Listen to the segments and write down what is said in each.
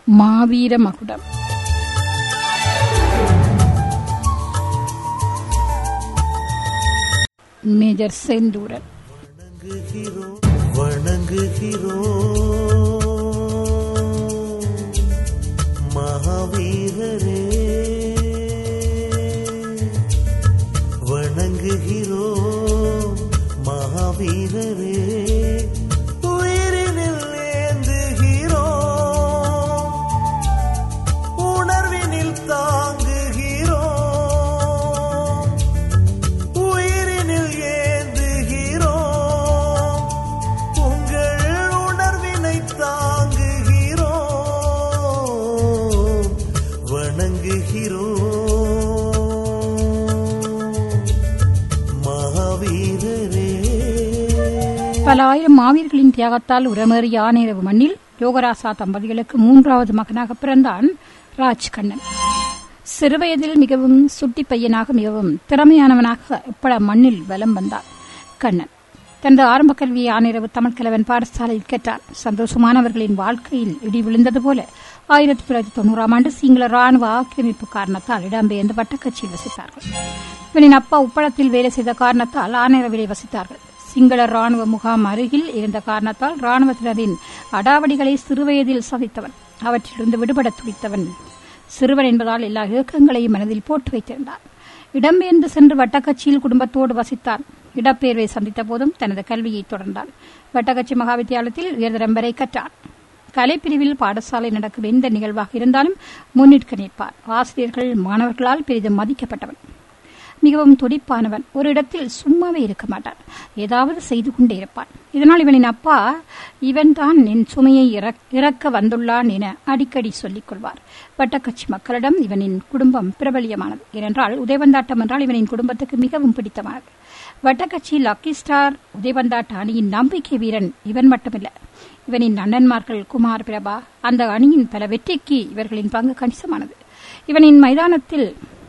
மாவீர மகுடம் மேஜர் செந்தூரன் வணங்குகிறோம் மகாவீரரே வணங்குகிறோம் மகாவீரரே உயிரினில் ஏந்துகிறோம் உணர்வினில் தாங்குகிறோம் உயிரினில் ஏந்துகிறோம் உங்கள் உணர்வினை தாங்குகிறோம் வணங்குகிறோம் மகாவீரரே பல ஆயிரம் மாவீரர்களின் தியாகத்தால் உரமேறிய ஆனிரவு மண்ணில் யோகராசா தம்பதிகளுக்கு மூன்றாவது மகனாக பிறந்தான் ராஜ் கண்ணன் சிறுவயதில் மிகவும் சுட்டி பையனாக மிகவும் திறமையானவனாக இப்பட மண்ணில் வலம் வந்தான் கண்ணன் தனது ஆரம்ப கல்வியை ஆனிரவு தமிழ் கலவன் பாடசாலையில் கேட்டான் சந்தோஷமானவர்களின் வாழ்க்கையில் இடி விழுந்தது போல ஆயிரத்தி தொள்ளாயிரத்தி தொண்ணூறாம் ஆண்டு சிங்கள ராணுவ ஆக்கிரமிப்பு காரணத்தால் இடம்பெயர்ந்து வட்டக்கட்சியில் வசித்தார்கள் இவனின் அப்பா உப்பளத்தில் வேலை செய்த காரணத்தால் ஆனிரவிலே வசித்தார்கள் சிங்கள ராணுவ முகாம் அருகில் இருந்த காரணத்தால் ராணுவத்தினரின் அடாவடிகளை சிறுவயதில் சதித்தவன் அவற்றிலிருந்து விடுபட துடித்தவன் சிறுவன் என்பதால் எல்லா இயக்கங்களையும் மனதில் போட்டு வைத்திருந்தான் இடம்பெயர்ந்து சென்று வட்டக்கட்சியில் குடும்பத்தோடு வசித்தான் இடப்பெயர்வை சந்தித்த போதும் தனது கல்வியை தொடர்ந்தான் வட்டக்கட்சி மகாவித்தியாலயத்தில் உயர்தரம் வரை கற்றான் கலைப்பிரிவில் பாடசாலை நடக்கும் எந்த நிகழ்வாக இருந்தாலும் முன்னிற்க நிற்பார் ஆசிரியர்கள் மாணவர்களால் பெரிதும் மதிக்கப்பட்டவன் மிகவும் துடிப்பானவன் ஒரு இடத்தில் சும்மாவே இருக்க மாட்டான் ஏதாவது செய்து கொண்டே இருப்பான் இதனால் இவனின் அப்பா இவன்தான் என் சுமையை இறக்- இறக்க வந்துள்ளான் என அடிக்கடி சொல்லிக் கொள்வார் வட்டக்கட்சி மக்களிடம் இவனின் குடும்பம் பிரபலியமானது ஏனென்றால் உதயவந்தாட்டம் என்றால் இவனின் குடும்பத்துக்கு மிகவும் பிடித்தமானது வட்டக்கட்சி லக்கி ஸ்டார் உதயவந்தாட்ட அணியின் நம்பிக்கை வீரன் இவன் மட்டுமில்ல இவனின் அண்ணன்மார்கள் குமார் பிரபா அந்த அணியின் பல வெற்றிக்கு இவர்களின் பங்கு கணிசமானது இவனின் மைதானத்தில்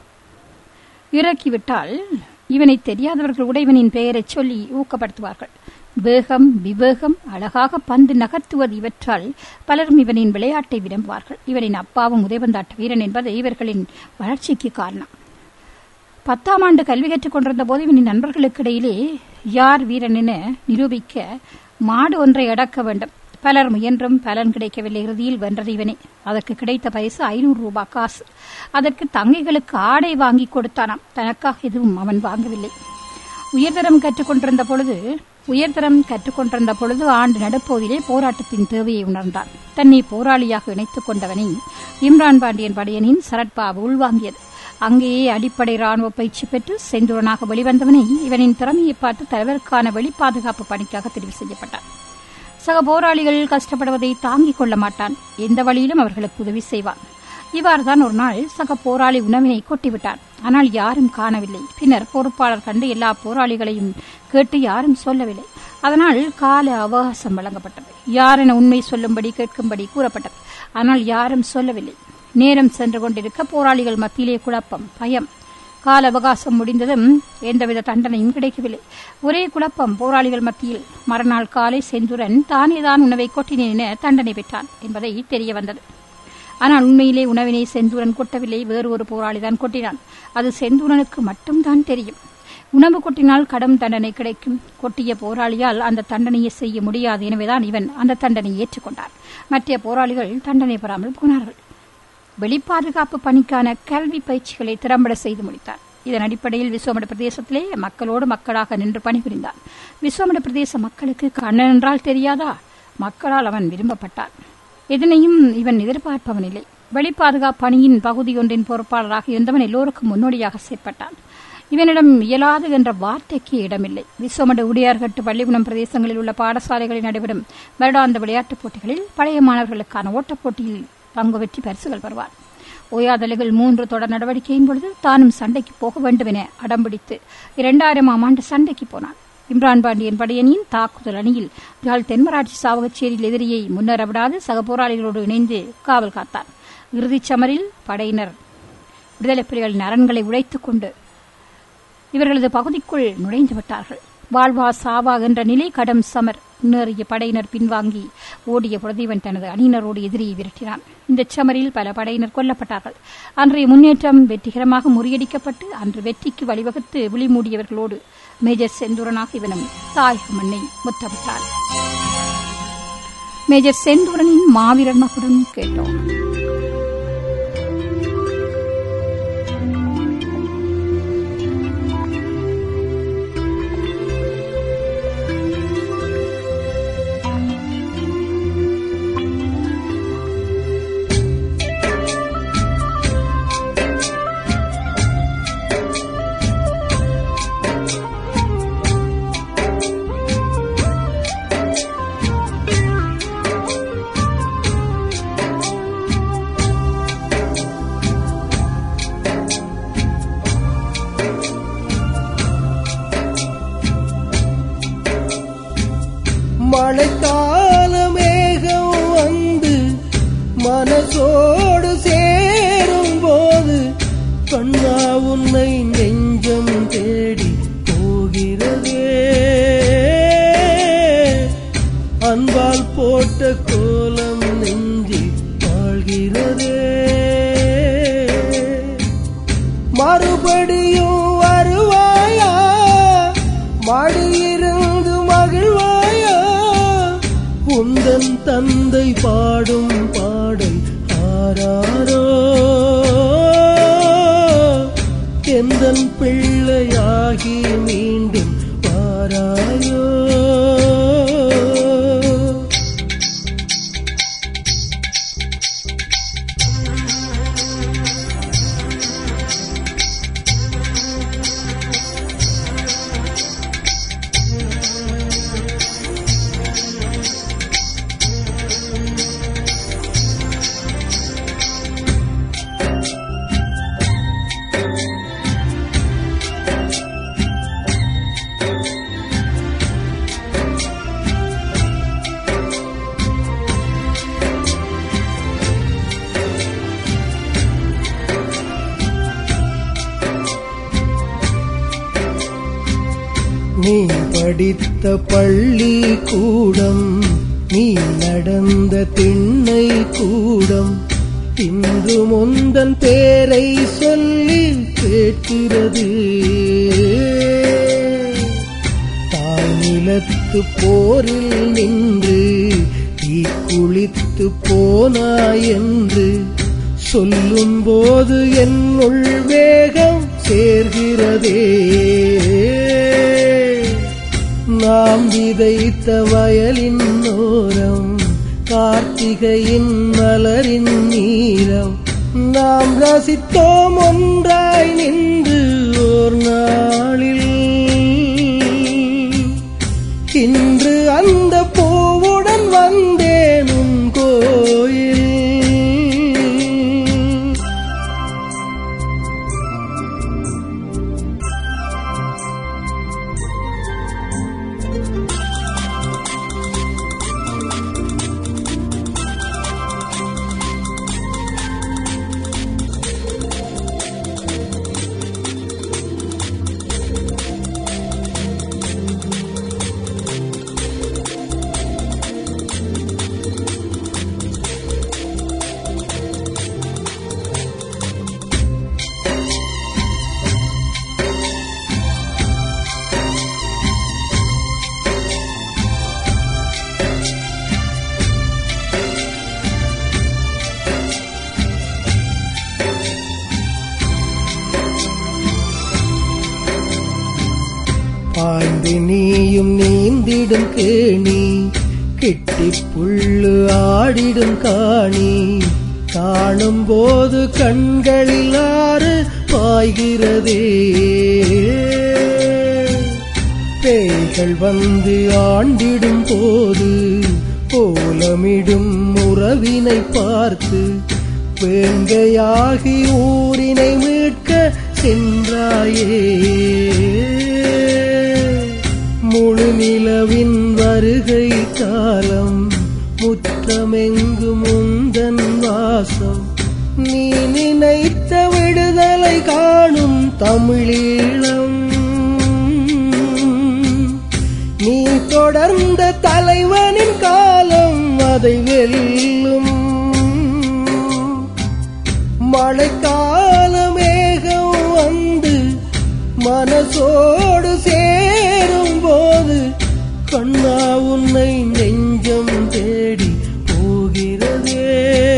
இறக்கிவிட்டால் இவனை தெரியாதவர்கள் கூட இவனின் பெயரை சொல்லி ஊக்கப்படுத்துவார்கள் வேகம் விவேகம் அழகாக பந்து நகர்த்துவது இவற்றால் பலரும் இவனின் விளையாட்டை விரும்புவார்கள் இவனின் அப்பாவும் உதயவந்தாட்ட வீரன் என்பது இவர்களின் வளர்ச்சிக்கு காரணம் பத்தாம் ஆண்டு கல்வி கற்றுக் கொண்டிருந்த போது இவனின் நண்பர்களுக்கு இடையிலே யார் வீரன் என நிரூபிக்க மாடு ஒன்றை அடக்க வேண்டும் பலர் முயன்றும் பலன் கிடைக்கவில்லை இறுதியில் வென்றது இவனே அதற்கு கிடைத்த பரிசு ஐநூறு ரூபாய் காசு அதற்கு தங்கைகளுக்கு ஆடை வாங்கி கொடுத்தானாம் தனக்காக எதுவும் அவன் வாங்கவில்லை உயர்தரம் கற்றுக்கொண்டிருந்த பொழுது உயர்தரம் கற்றுக்கொண்டிருந்த பொழுது ஆண்டு நடுப்பகுதியிலே போராட்டத்தின் தேவையை உணர்ந்தான் தன்னை போராளியாக இணைத்துக் கொண்டவனை இம்ரான் பாண்டியன் படையனின் சரட்பாபு உள்வாங்கியது அங்கேயே அடிப்படை ராணுவ பயிற்சி பெற்று செந்தூரனாக வெளிவந்தவனை இவனின் திறமையை பார்த்து தலைவருக்கான வெளி பாதுகாப்பு பணிக்காக தெரிவு செய்யப்பட்டான் சக போராளிகள் கஷ்டப்படுவதை தாங்கிக் கொள்ள மாட்டான் எந்த வழியிலும் அவர்களுக்கு உதவி செய்வான் இவ்வாறுதான் ஒரு நாள் சக போராளி உணவினை கொட்டிவிட்டான் ஆனால் யாரும் காணவில்லை பின்னர் பொறுப்பாளர் கண்டு எல்லா போராளிகளையும் கேட்டு யாரும் சொல்லவில்லை அதனால் கால அவகாசம் வழங்கப்பட்டது யாரென உண்மை சொல்லும்படி கேட்கும்படி கூறப்பட்டது ஆனால் யாரும் சொல்லவில்லை நேரம் சென்று கொண்டிருக்க போராளிகள் மத்தியிலே குழப்பம் பயம் கால அவகாசம் முடிந்ததும் எந்தவித தண்டனையும் கிடைக்கவில்லை ஒரே குழப்பம் போராளிகள் மத்தியில் மறுநாள் காலை செந்துரன் தானேதான் உணவை கொட்டினேன் என தண்டனை பெற்றான் என்பதை தெரிய வந்தது ஆனால் உண்மையிலே உணவினை செந்தூரன் கொட்டவில்லை வேறு ஒரு போராளிதான் கொட்டினான் அது செந்தூரனுக்கு மட்டும்தான் தெரியும் உணவு கொட்டினால் கடும் தண்டனை கிடைக்கும் கொட்டிய போராளியால் அந்த தண்டனையை செய்ய முடியாது எனவேதான் இவன் அந்த தண்டனையை ஏற்றுக்கொண்டான் மற்ற போராளிகள் தண்டனை பெறாமல் போனார்கள் வெளிப்பாதுகாப்பு பணிக்கான கல்வி பயிற்சிகளை திறம்பட செய்து முடித்தார் இதன் அடிப்படையில் விஸ்வமட பிரதேசத்திலே மக்களோடு மக்களாக நின்று பணிபுரிந்தார் விஸ்வமட பிரதேச மக்களுக்கு கண்ணன் என்றால் தெரியாதா மக்களால் அவன் விரும்பப்பட்டான் எதனையும் இவன் எதிர்பார்ப்பவனில்லை வெளிப்பாதுகாப்பு பணியின் பகுதியொன்றின் பொறுப்பாளராக இருந்தவன் எல்லோருக்கும் முன்னோடியாக செயற்பட்டான் இவனிடம் இயலாது என்ற வார்த்தைக்கு இடமில்லை விஸ்வமட உடையார்கட்டு பள்ளிகுணம் பிரதேசங்களில் உள்ள பாடசாலைகளில் நடைபெறும் வருடாந்த விளையாட்டுப் போட்டிகளில் பழைய மாணவர்களுக்கான ஓட்டப் போட்டியில் பங்கு வெற்றி பரிசுகள் பெறுவார் ஓயாதலைகள் மூன்று தொடர் நடவடிக்கையின் பொழுது தானும் சண்டைக்கு போக வேண்டும் என அடம்பிடித்து இரண்டாயிரமாம் ஆண்டு சண்டைக்கு போனான் இம்ரான் பாண்டியன் படையணியின் தாக்குதல் அணியில் யாழ் தென்மராட்சி சாவகச்சேரியில் எதிரியை முன்னேற விடாது சக போராளிகளோடு இணைந்து காவல் காத்தார் இறுதிச் சமரில் படையினர் விடுதலைப் புலிகளின் அரண்களை உடைத்துக் கொண்டு இவர்களது பகுதிக்குள் நுழைந்து விட்டார்கள் வாழ்வா சாவா என்ற நிலை கடும் சமர் முன்னேறிய படையினர் பின்வாங்கி ஓடிய பொழுது இவன் தனது அணியினரோடு எதிரியை விரட்டினான் இந்த சமரில் பல படையினர் கொல்லப்பட்டார்கள் அன்றைய முன்னேற்றம் வெற்றிகரமாக முறியடிக்கப்பட்டு அன்று வெற்றிக்கு வழிவகுத்து விழிமூடியவர்களோடு மேஜர் செந்தூரனாக இவனும் தாயக மண்ணை முத்தமிட்டான் மேஜர் செந்தூரனின் மாவீரர் மகுடன் கேட்டோம் மழைக்கால மேகம் வந்து மனசோடு சேரும் போது கண்ணா உன்னை நெஞ்சம் தேடி போகிறதே அன்பால் போட்ட கோலம் நெஞ்சி வாழ்கிறதே மறுபடியும் வருவாயா மடியிருந்து மகிழ்வாயா உந்தன் தந்தை பாடும் பாடல் ஆராரோ எந்தன் பிள்ளையாகி மீண்டும் வாராயோ நீ படித்த பள்ளி கூடம் நீ நடந்த திண்ணை கூடம் இன்று முந்தன் பேரை சொல்லி கேட்கிறது தாய் நிலத்து போரில் நின்று தீ குளித்து போனாய் என்று சொல்லும் போது என்னுள் வேகம் சேர்கிறதே நாம் விதைத்த வயலின் ஓரம் கார்த்திகையின் மலரின் நீரம் நாம் ரசித்தோம் ஒன்றாய் நின்று ஓர் நாளில் இன்று அந்த பூவுடன் வந்தேன் உன் கோயில் பாய்ந்து நீயும் நீந்திடும் கேணி கெட்டி புல்லு ஆடிடும் காணி காணும் போது கண்களில் ஆறு பாய்கிறதே பேய்கள் வந்து ஆண்டிடும் போது கோலமிடும் உறவினை பார்த்து வேங்கையாகி ஊரினை மீட்க சென்றாயே முழு நிலவின் வருகை காலம் முற்றமெங்கும் முந்தன் வாசம் நீ நினைத்த விடுதலை காணும் தமிழீழம் தொடர்ந்த தலைவனின் காலம் அதை வெல்லும் மழைக்கால மேகம் வந்து மனசோடு சேரும் போது கண்ணா உன்னை நெஞ்சம் தேடி போகிறதே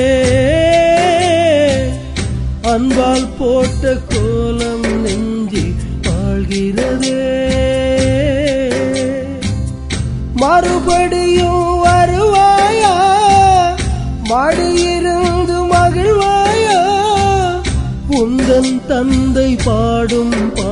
அன்பால் போட்ட கோலம் நெஞ்சி வாழ்கிறதே மறுபடியும் வருவாயா மடியிருந்து மகிழ்வாயா உந்தன் தந்தை பாடும் பா